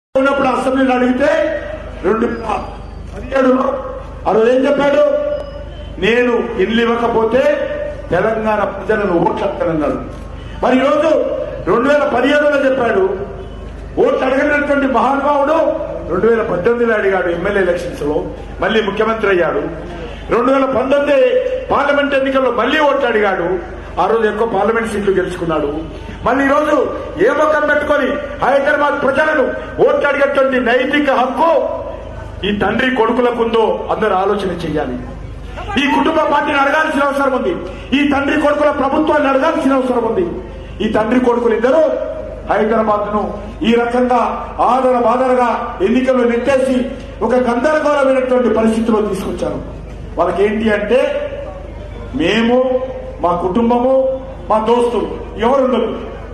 ఉన్నప్పుడు అసెంబ్లీలో అడిగితే రెండు వేల పదిహేడులో ఆ రోజు ఏం చెప్పాడు నేను ఇల్లు ఇవ్వకపోతే తెలంగాణ ప్రజలను ఓట్లన్నాడు మరి ఈరోజు రెండు వేల పదిహేడులో చెప్పాడు ఓట్లు అడగనటువంటి మహానుభావుడు రెండు వేల పద్దెనిమిదిలో అడిగాడు ఎమ్మెల్యే ఎలక్షన్స్ లో మళ్ళీ ముఖ్యమంత్రి అయ్యాడు రెండు వేల పంతొమ్మిది పార్లమెంట్ ఎన్నికల్లో మళ్ళీ ఓట్లు అడిగాడు ఆ రోజు ఎక్కువ పార్లమెంట్ సీట్లు గెలుచుకున్నాడు మళ్ళీ ఈ రోజు ఏ ముఖం పెట్టుకొని హైదరాబాద్ ప్రజలను ఓట్లు అడిగేటువంటి నైతిక హక్కు ఈ తండ్రి కొడుకులకు ఉందో అందరూ ఆలోచన చేయాలి ఈ కుటుంబ పార్టీని అడగాల్సిన అవసరం ఉంది ఈ తండ్రి కొడుకుల ప్రభుత్వాన్ని అడగాల్సిన అవసరం ఉంది ఈ తండ్రి కొడుకులు ఇద్దరు హైదరాబాద్ ను ఈ రకంగా ఆదర బాదరగా ఎన్నికల్లో నెట్టేసి ఒక గందరగోళమైనటువంటి పరిస్థితిలో తీసుకొచ్చారు వాళ్ళకి ఏంటి అంటే మేము మా కుటుంబము మా దోస్తులు ఎవరు ఉండదు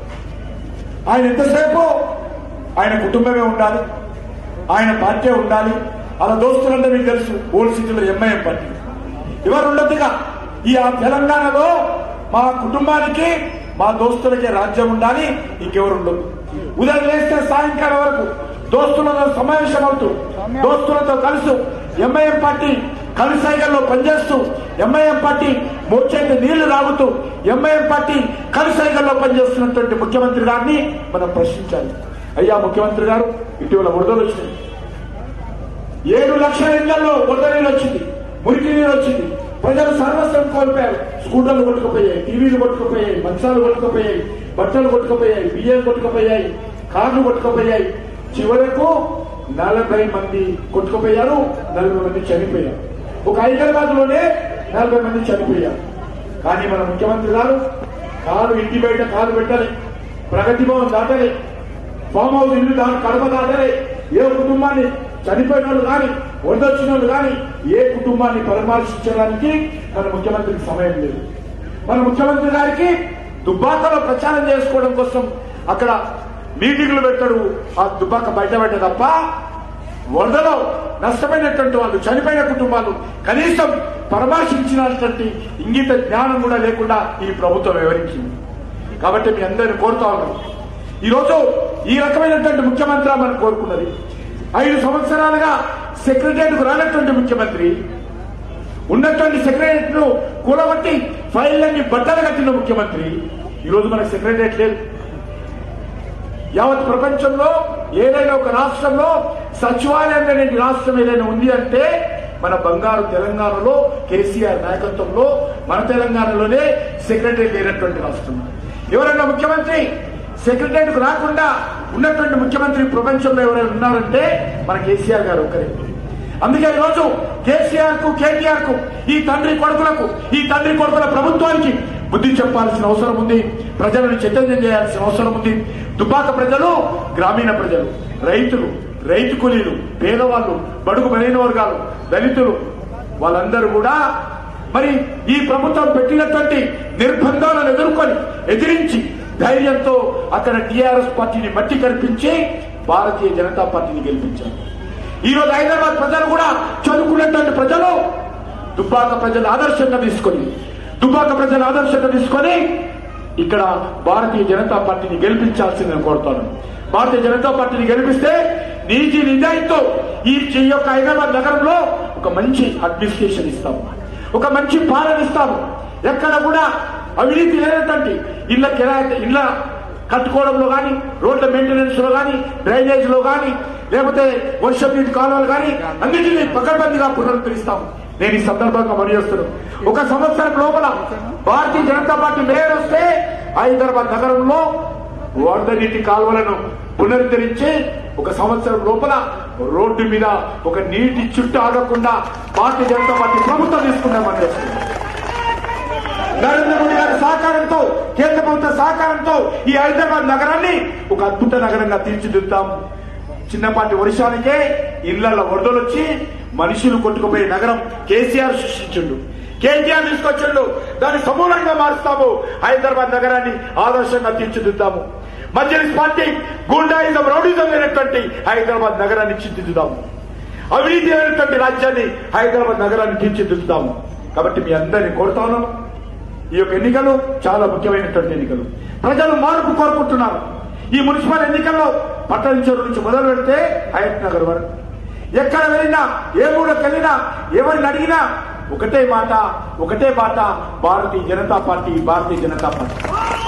ఆయన ఎంతసేపు ఆయన కుటుంబమే ఉండాలి ఆయన పార్టీ ఉండాలి అలా దోస్తులంటే మీకు తెలుసు ఓల్డ్ సిటీలో ఎంఐఎం పార్టీ ఎవరు ఉండదుగా ఈ ఆ తెలంగాణలో మా కుటుంబానికి మా దోస్తులకే రాజ్యం ఉండాలి ఇంకెవరు ఉండదు ఉదయం లేస్తే సాయంకాలం వరకు దోస్తులతో సమావేశం అవుతూ దోస్తులతో కలిసి ఎంఐఎం పార్టీ కలిసైగల్లో పనిచేస్తూ ఎంఐఎం పార్టీ మోచేతి నీళ్లు రాగుతూ ఎంఐఎం పార్టీ కలిసైగల్లో పనిచేస్తున్నటువంటి ముఖ్యమంత్రి గారిని మనం ప్రశ్నించాలి అయ్యా ముఖ్యమంత్రి గారు ఇటీవల వరదలు వచ్చినాయి ఏడు లక్షల ఇళ్లలో వరద నీళ్ళు వచ్చింది మురికి నీళ్ళు వచ్చింది ప్రజలు సర్వస్వం కోల్పోయారు స్కూటర్లు కొట్టుకుపోయాయి టీవీలు కొట్టుకుపోయాయి మంచాలు కొట్టుకుపోయాయి బట్టలు కొట్టుకుపోయాయి బియ్యం కొట్టుకుపోయాయి కార్లు కొట్టుకుపోయాయి చివరకు నలభై మంది కొట్టుకుపోయారు నలభై మంది చనిపోయారు ఒక హైదరాబాద్ లోనే నలభై మంది చనిపోయారు కానీ మన ముఖ్యమంత్రి గారు కాలు ఇంటి బయట కాలు పెట్టాలి ప్రగతి భవన్ దాటాలి ఫామ్ హౌస్ ఇల్లు దాని కడప దాటలే ఏ కుటుంబాన్ని చనిపోయిన వాళ్ళు కానీ వరదొచ్చిన వాళ్ళు కానీ ఏ కుటుంబాన్ని పరామర్శించడానికి మన ముఖ్యమంత్రికి సమయం లేదు మన ముఖ్యమంత్రి గారికి దుబ్బాకలో ప్రచారం చేసుకోవడం కోసం అక్కడ మీటింగ్లు పెట్టడు ఆ దుబ్బాక బయట పెట్ట తప్ప వరదలో నష్టమైనటువంటి వాళ్ళు చనిపోయిన కుటుంబాలు కనీసం పరామర్శించినటువంటి ఇంగిత జ్ఞానం కూడా లేకుండా ఈ ప్రభుత్వం వివరించింది కాబట్టి మీ అందరిని కోరుతా ఉన్నాం ఈరోజు ఈ రకమైనటువంటి ముఖ్యమంత్రి మనం కోరుకున్నది ఐదు సంవత్సరాలుగా సెక్రటరియట్ రానటువంటి ముఖ్యమంత్రి ఉన్నటువంటి సెక్రటరియట్ ను కూలగొట్టి ఫైళ్ళన్ని బట్టలు కట్టిన ముఖ్యమంత్రి ఈరోజు మనకు సెక్రటరియట్ లేదు యావత్ ప్రపంచంలో ఏదైనా ఒక రాష్ట్రంలో సచివాలయం లేని రాష్ట్రం ఏదైనా ఉంది అంటే మన బంగారు తెలంగాణలో కేసీఆర్ నాయకత్వంలో మన తెలంగాణలోనే సెక్రటరీ లేనటువంటి రాష్ట్రం ఎవరైనా ముఖ్యమంత్రి సెక్రటరీకి రాకుండా ఉన్నటువంటి ముఖ్యమంత్రి ప్రపంచంలో ఎవరైనా ఉన్నారంటే మన కేసీఆర్ గారు ఒకరే అందుకే ఈరోజు కేసీఆర్ కు కేటీఆర్ కు ఈ తండ్రి కొడుకులకు ఈ తండ్రి కొడుకుల ప్రభుత్వానికి బుద్ధి చెప్పాల్సిన అవసరం ఉంది ప్రజలను చైతన్యం చేయాల్సిన అవసరం ఉంది దుబ్బాక ప్రజలు గ్రామీణ ప్రజలు రైతులు రైతు కూలీలు పేదవాళ్ళు బడుగు బలైన వర్గాలు దళితులు వాళ్ళందరూ కూడా మరి ఈ ప్రభుత్వం పెట్టినటువంటి నిర్బంధాలను ఎదుర్కొని ఎదిరించి ధైర్యంతో అక్కడ టీఆర్ఎస్ పార్టీని మట్టి కల్పించి భారతీయ జనతా పార్టీని గెలిపించారు ఈ రోజు హైదరాబాద్ ప్రజలు కూడా చదువుకున్నటువంటి ప్రజలు దుబ్బాక ప్రజలు ఆదర్శంగా తీసుకొని దుబ్బాక ప్రజలు ఆదర్శంగా తీసుకొని ఇక్కడ భారతీయ జనతా పార్టీని గెలిపించాల్సింది నేను కోరుతాను భారతీయ జనతా పార్టీని గెలిపిస్తే నీతి నిజాయితీతో ఈ ఈ యొక్క హైదరాబాద్ నగరంలో ఒక మంచి అడ్మినిస్ట్రేషన్ ఇస్తాము ఒక మంచి పాలన ఇస్తాము ఎక్కడ కూడా అవినీతి లేనటువంటి ఇళ్ల కిరాయి ఇళ్ల కట్టుకోవడంలో కానీ రోడ్ల మెయింటెనెన్స్ లో కానీ డ్రైనేజ్ లో కానీ లేకపోతే వర్షం నీటి కాలువలు కానీ అన్నింటినీ పకడ్బందీగా పునరుద్ధరిస్తాము నేను ఈ సందర్భంగా మనిచేస్తున్నాను ఒక సంవత్సరం లోపల భారతీయ జనతా పార్టీ మేయర్ వస్తే హైదరాబాద్ నగరంలో వరద నీటి కాలువలను పునరుద్ధరించి ఒక సంవత్సరం లోపల రోడ్డు మీద ఒక నీటి చుట్టూ ఆగకుండా భారతీయ జనతా పార్టీ ప్రభుత్వం తీసుకున్నామని చేస్తున్నాం నరేంద్ర మోడీ గారి సహకారంతో కేంద్ర ప్రభుత్వ సహకారంతో ఈ హైదరాబాద్ నగరాన్ని ఒక అద్భుత నగరంగా తీర్చిదిద్దాం చిన్నపాటి వర్షానికే ఇళ్లలో వరదలు వచ్చి మనుషులు కొట్టుకుపోయే నగరం కేసీఆర్ సృష్టించుండు కేసీఆర్ తీసుకొచ్చిండు దాన్ని సమూలంగా మారుస్తాము హైదరాబాద్ నగరాన్ని ఆదర్శంగా తీర్చిదిద్దాము మజ్లిస్ పార్టీ గుండాయిజం రౌడిజం లేనటువంటి హైదరాబాద్ నగరాన్ని తీర్చిదిద్దాము అవినీతి లేనటువంటి రాజ్యాన్ని హైదరాబాద్ నగరాన్ని తీర్చిదిద్దాము కాబట్టి మీ అందరినీ కోరుతా ఉన్నాము ఈ యొక్క ఎన్నికలు చాలా ముఖ్యమైనటువంటి ఎన్నికలు ప్రజలు మార్పు కోరుకుంటున్నారు ఈ మున్సిపల్ ఎన్నికల్లో పట్టణించూరు నుంచి మొదలు పెడితే హయత్ నగర్ వరకు ఎక్కడ వెళ్ళినా ఏ ఊళ్ళకి వెళ్ళినా ఎవరిని అడిగినా ఒకటే మాట ఒకటే మాట భారతీయ జనతా పార్టీ భారతీయ జనతా పార్టీ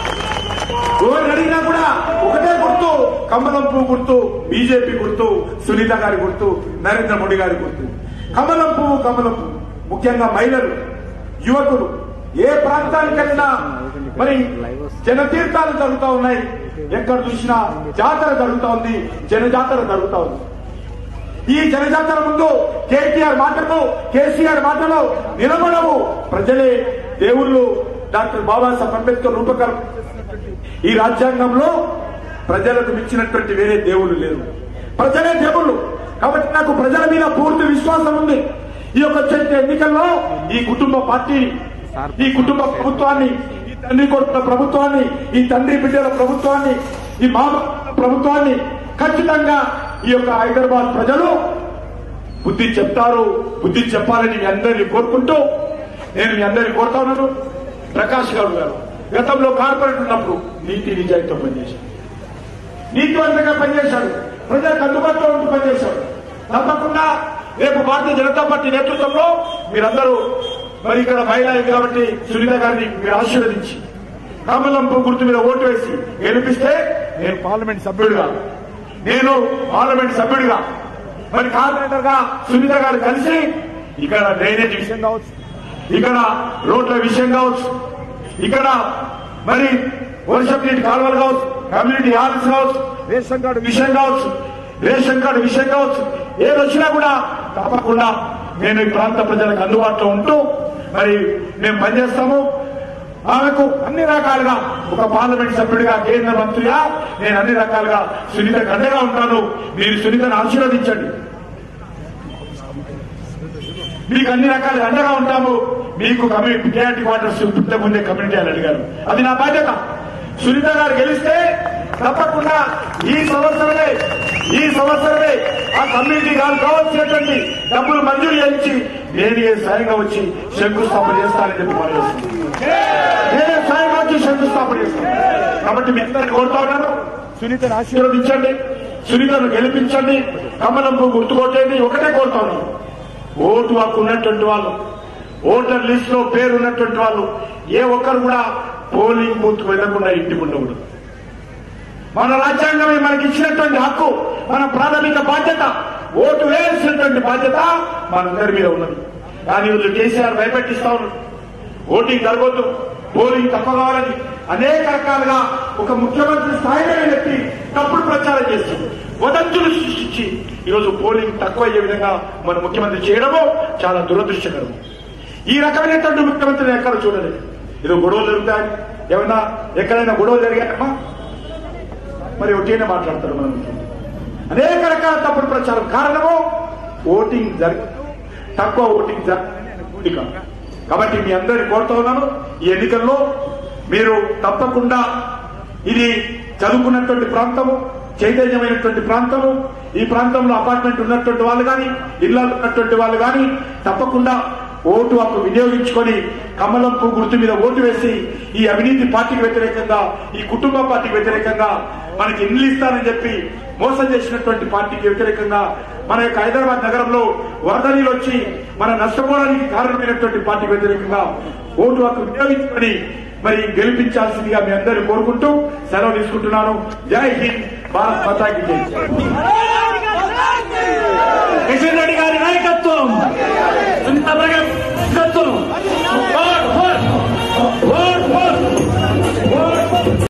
ఎవరిని అడిగినా కూడా ఒకటే గుర్తు కమలం పువ్వు గుర్తు బీజేపీ గుర్తు సునీత గారి గుర్తు నరేంద్ర మోడీ గారి గుర్తు కమలం పువ్వు కమలం పువ్వు ముఖ్యంగా మహిళలు యువకులు ఏ ప్రాంతానికి వెళ్ళినా మరి జనతీర్థాలు జరుగుతూ ఉన్నాయి ఎక్కడ చూసినా జాతర జరుగుతూ ఉంది జనజాతర జరుగుతూ ఉంది ఈ జనజాతర ముందు కేటీఆర్ మాటలు కేసీఆర్ మాటలు నిలబడవు ప్రజలే దేవుళ్ళు డాక్టర్ బాబాసాహెబ్ అంబేద్కర్ రూపకల్పన ఈ రాజ్యాంగంలో ప్రజలకు మించినటువంటి వేరే దేవుళ్ళు లేరు ప్రజలే దేవుళ్ళు కాబట్టి నాకు ప్రజల మీద పూర్తి విశ్వాసం ఉంది ఈ యొక్క వచ్చే ఎన్నికల్లో ఈ కుటుంబ పార్టీని ఈ కుటుంబ ప్రభుత్వాన్ని ఈ తండ్రి కొడుకుల ప్రభుత్వాన్ని ఈ తండ్రి బిడ్డల ప్రభుత్వాన్ని ఈ మామ ప్రభుత్వాన్ని ఖచ్చితంగా ఈ యొక్క హైదరాబాద్ ప్రజలు బుద్ధి చెప్తారు బుద్ధి చెప్పాలని మీ అందరినీ కోరుకుంటూ నేను మీ అందరినీ కోరుతా ఉన్నాను ప్రకాష్ గౌడ్ గారు గతంలో కార్పొరేట్ ఉన్నప్పుడు నీతి నిజాయితీతో పనిచేశాడు నీతివంతంగా పనిచేశాడు ప్రజలకు అందుబాటులో ఉంటూ పనిచేశాడు తప్పకుండా రేపు భారతీయ జనతా పార్టీ నేతృత్వంలో మీరందరూ మరి ఇక్కడ మహిళ అయింది కాబట్టి సునీత గారిని మీరు ఆశీర్వదించి కమలంపు గుర్తు మీద ఓటు వేసి గెలిపిస్తే నేను పార్లమెంట్ సభ్యుడిగా నేను పార్లమెంట్ సభ్యుడిగా మరి కార్పొరేటర్ గా సునీత గారు కలిసి ఇక్కడ డ్రైనేజ్ విషయం కావచ్చు ఇక్కడ రోడ్ల విషయం కావచ్చు ఇక్కడ మరి వర్షం నీటి కాలువలు కావచ్చు కమ్యూనిటీ హాల్స్ కావచ్చు రేషన్ కార్డు విషయం కావచ్చు రేషన్ కార్డు విషయం కావచ్చు ఏది వచ్చినా కూడా తప్పకుండా నేను ఈ ప్రాంత ప్రజలకు అందుబాటులో ఉంటూ మరి మేము పనిచేస్తాము ఆమెకు అన్ని రకాలుగా ఒక పార్లమెంట్ సభ్యుడిగా కేంద్ర మంత్రిగా నేను అన్ని రకాలుగా సునీత అండగా ఉంటాను మీరు సునీతను ఆశీర్వదించండి మీకు అన్ని రకాల అండగా ఉంటాము మీకు కమ్యూనిటీ కేఆర్టీ క్వార్టర్స్ పుట్ట ముందే కమ్యూనిటీ అని అడిగారు అది నా బాధ్యత సునీత గారు గెలిస్తే తప్పకుండా ఈ సంవత్సరమే ఈ సంవత్సరమే ఆ కమ్యూనిటీ గారు కావాల్సినటువంటి డబ్బులు మంజూరు చేయించి నేనే స్వయంగా వచ్చి శంకుస్థాపన చేస్తానని చెప్పి మనం నేనే స్వయంగా వచ్చి శంకుస్థాపన చేస్తాను కాబట్టి మీ అందరిని కోరుతా ఉన్నాను సునీతను ఆశీర్వదించండి సునీతను గెలిపించండి కమలంపు గుర్తుకొట్టండి ఒకటే కోరుతా ఉన్నాను ఓటు హక్కు ఉన్నటువంటి వాళ్ళు ఓటర్ లిస్ట్ లో పేరు ఉన్నటువంటి వాళ్ళు ఏ ఒక్కరు కూడా పోలింగ్ బూత్ వెళ్లకుండా ఇంటికి ఉండకూడదు మన రాజ్యాంగమే మనకి ఇచ్చినటువంటి హక్కు మన ప్రాథమిక బాధ్యత ఓటు వేయాల్సినటువంటి బాధ్యత మనందరి మీద ఉన్నది కానీ వీళ్ళు కేసీఆర్ భయపెట్టిస్తా ఉన్నారు ఓటింగ్ జరగొద్దు పోలింగ్ తక్కువ కావాలని అనేక రకాలుగా ఒక ముఖ్యమంత్రి స్థాయిలో వ్యక్తి తప్పుడు ప్రచారం చేస్తుంది వదంతులు సృష్టించి ఈరోజు పోలింగ్ తక్కువ అయ్యే విధంగా మన ముఖ్యమంత్రి చేయడము చాలా దురదృష్టకరం ఈ రకమైనటువంటి ముఖ్యమంత్రిని ఎక్కడ చూడలేదు ఏదో గొడవలు జరుగుతాయి ఏమన్నా ఎక్కడైనా గొడవలు జరిగాయమ్మా మరి ఒకటేనే మాట్లాడతారు మన ముఖ్యమంత్రి అనేక రకాల తప్పుడు ప్రచారం కారణము ఓటింగ్ జరగదు తక్కువ ఓటింగ్ జరగదు కాబట్టి మీ అందరిని కోరుతా ఉన్నాను ఈ ఎన్నికల్లో మీరు తప్పకుండా ఇది చదువుకున్నటువంటి ప్రాంతము చైతన్యమైనటువంటి ప్రాంతము ఈ ప్రాంతంలో అపార్ట్మెంట్ ఉన్నటువంటి వాళ్ళు కానీ ఇళ్లలో ఉన్నటువంటి వాళ్ళు కానీ తప్పకుండా ఓటు హక్కు వినియోగించుకొని కమలంపు గుర్తు మీద ఓటు వేసి ఈ అవినీతి పార్టీకి వ్యతిరేకంగా ఈ కుటుంబ పార్టీకి వ్యతిరేకంగా మనకి ఇల్లు ఇస్తానని చెప్పి మోసం చేసినటువంటి పార్టీకి వ్యతిరేకంగా మన యొక్క హైదరాబాద్ నగరంలో వరద నీళ్ళు వచ్చి మన నష్టపోవడానికి కారణమైనటువంటి పార్టీకి వ్యతిరేకంగా ఓటు హక్కు వినియోగించుకొని మరి గెలిపించాల్సిందిగా మీ అందరిని కోరుకుంటూ సెలవు తీసుకుంటున్నాను జై హింద్ భారత్ మాతాకి జై కిషన్ రెడ్డి గారి నాయకత్వం ఇంత నాయకత్వం